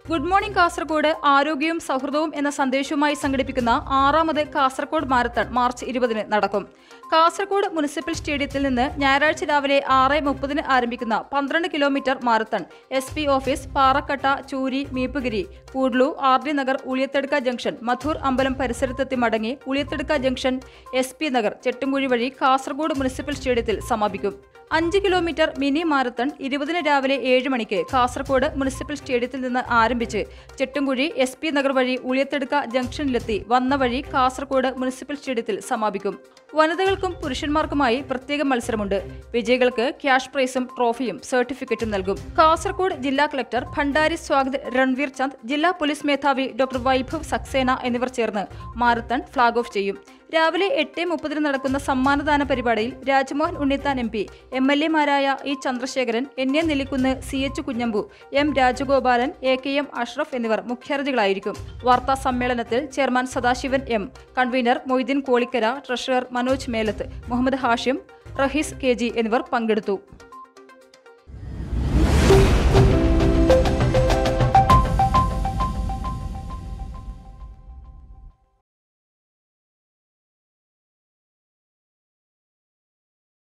good morning Kasaragod ആരോഗ്യവും സൗഹൃദവും എന്ന സന്ദേശവുമായി സംഘടിപ്പിക്കുന്ന ആറാമത് കാസർഗോഡ് മാരത്തൺ മാർച്ച് ഇരുപതിന് നടക്കും കാസർഗോഡ് മുനിസിപ്പൽ സ്റ്റേഡിയത്തിൽ നിന്ന് ഞായറാഴ്ച രാവിലെ ആറ് മുപ്പതിന് ആരംഭിക്കുന്ന പന്ത്രണ്ട് kilometre marathon S P office Parakkatta Choori Meeppugiri Kudlu R D Nagar Uliyathaduka junction Madhur അമ്പലം പരിസരത്തെത്തി മടങ്ങി Uliyathaduka junction S P Nagar Chettumkuzhi വഴി കാസർഗോഡ് മുനിസിപ്പൽ സ്റ്റേഡിയത്തിൽ സമാപിക്കും അഞ്ച് കിലോമീറ്റർ മിനി മാരത്തൺ ഇരുപതിന് രാവിലെ ഏഴ് മണിക്ക് കാസർഗോഡ് മുനിസിപ്പൽ സ്റ്റേഡിയത്തിൽ നിന്ന് ആരംഭിച്ച് ചെട്ടുംകുഴി എസ് പി നഗർ വഴി ഉളിയത്തെടുക്ക ജംഗ്ഷനിലെത്തി വന്ന വഴി കാസർഗോഡ് മുനിസിപ്പൽ സ്റ്റേഡിയത്തിൽ സമാപിക്കും വനിതകൾക്കും പുരുഷന്മാർക്കുമായി പ്രത്യേക മത്സരമുണ്ട് വിജയികൾക്ക് ക്യാഷ് പ്രൈസും ട്രോഫിയും സർട്ടിഫിക്കറ്റും നൽകും കാസർഗോഡ് ജില്ലാ കളക്ടർ ഭണ്ഡാരി സ്വാഗത് രൺവീർ ചന്ദ് ജില്ലാ പോലീസ് മേധാവി ഡോക്ടർ വൈഭവ് സക്സേന എന്നിവർ ചേർന്ന് മാരത്തൺ ഫ്ളാഗ് ഓഫ് ചെയ്യും രാവിലെ എട്ട് മുപ്പതിന് നടക്കുന്ന സമ്മാനദാന പരിപാടിയിൽ Rajmohan Unnithan M P M L എമാരായ E Chandrasekharan N A Nellikkunnu C H Kunhambu M Rajagopalan A K M Ashraf എന്നിവർ മുഖ്യാതിഥികളായിരിക്കും വാർത്താ സമ്മേളനത്തിൽ chairman Sadasivan M convener Moideen Kolikkara treasurer Manoj Melath Muhammed Hashim Raheez K G എന്നിവർ പങ്കെടുത്തു